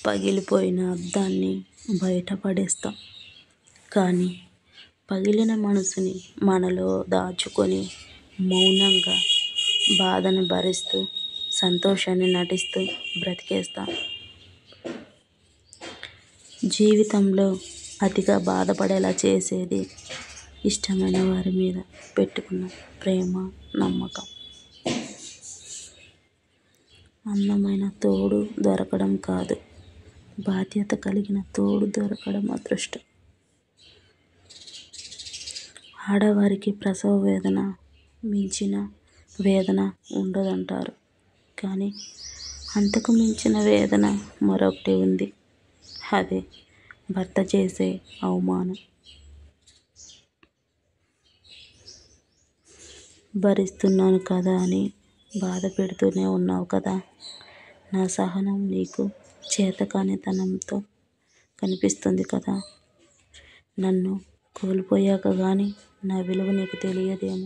పగిలిపోయిన అద్దాన్ని బయటపడేస్తాం. కానీ పగిలిన మనసుని మనలో దాచుకుని మౌనంగా బాధని భరిస్తూ సంతోషాన్ని నటిస్తూ బ్రతికేస్తాం. జీవితంలో అతిగా బాధపడేలా చేసేది ఇష్టమైన వారి మీద పెట్టుకున్న ప్రేమ, నమ్మకం. అందమైన తోడు దొరకడం కాదు బాధ్యత కలిగిన తోడు దొరకడం అదృష్టం. ఆడవారికి ప్రసవ వేదన మించిన వేదన ఉండదంటారు. కానీ అంతకు మించిన వేదన మరొకటి ఉంది. అదే భర్త చేసే అవమానం. భరిస్తున్నాను కదా అని బాధపెడుతూనే ఉన్నావు కదా. నా సహనం నీకు చేతకానితనంతో కనిపిస్తుంది కదా. నన్ను కోల్పోయాక గానీ నా విలువ నీకు తెలియదేమో.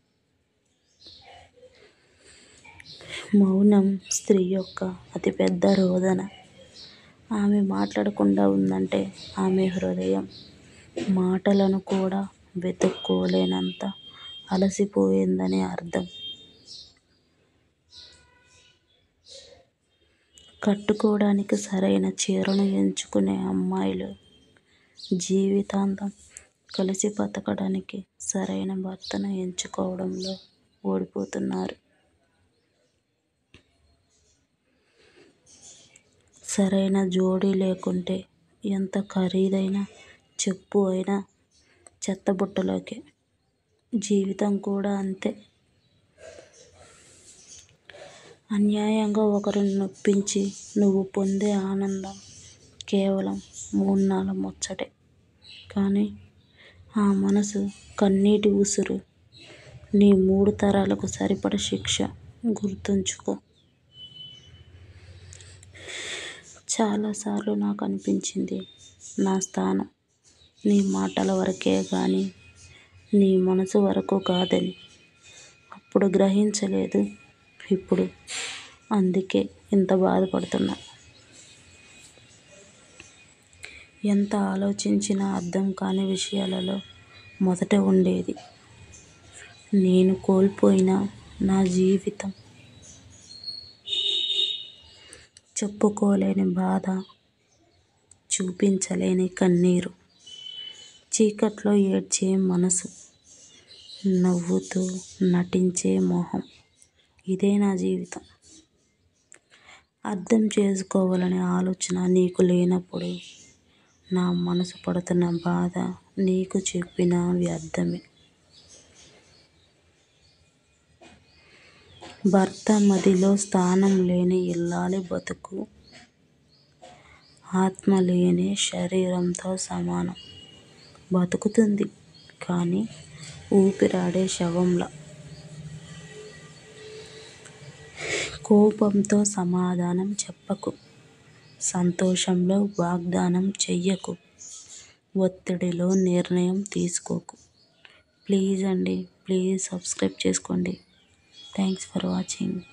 మౌనం స్త్రీ యొక్క అతిపెద్ద రోదన. ఆమె మాట్లాడకుండా ఉందంటే ఆమె హృదయం మాటలను కూడా వెతుక్కోలేనంత అలసిపోయిందని అర్థం. కట్టుకోవడానికి సరైన చీరను ఎంచుకునే అమ్మాయిలు జీవితాంతం కలిసి బతకడానికి సరైన భర్తను ఎంచుకోవడంలో ఓడిపోతున్నారు. సరైన జోడీ లేకుంటే ఎంత ఖరీదైన చెప్పు అయినా చెత్తబుట్టలోకే. జీవితం కూడా అంతే. అన్యాయంగా ఒకరిని నొప్పించి నువ్వు పొందే ఆనందం కేవలం మూడ్నాళ్ళ ముచ్చటే. కానీ ఆ మనసు కన్నీటి ఉసురు నీ మూడు తరాలకు సరిపడా శిక్ష గుర్తుంచుకో. చాలాసార్లు నాకనిపించింది నా స్థానం నీ మాటల వరకే గానీ నీ మనసు వరకు కాదని. అప్పుడు గ్రహించలేదు. ఇప్పుడు అందుకే ఇంత బాధపడుతున్నా. ఎంత ఆలోచించినా అర్థంకాని విషయాలలో మొదట ఉండేది నేను కోల్పోయిన నా జీవితం. చెప్పుకోలేని బాధ చూపించలేని కన్నీరు. చీకట్లో ఏడ్చే మనసు నవ్వుతూ నటించే మొహం ఇదే నా జీవితం. అర్థం చేసుకోవాలనే ఆలోచన నీకు లేనప్పుడు నా మనసు పడుతున్న బాధ నీకు చెప్పినా వ్యర్థమే. భర్త మదిలో స్థానం లేని ఇల్లాలి బతుకు ఆత్మ లేని శరీరంతో సమానం. బతుకుతుంది కానీ ఊపిరాడే శవంలా. కోపంతో సమాధానం చెప్పకు. సంతోషంలో వాగ్దానం చెయ్యకు. ఒత్తిడిలో నిర్ణయం తీసుకోకు. ప్లీజ్ అండీ ప్లీజ్ సబ్స్క్రైబ్ చేసుకోండి. Thanks for watching.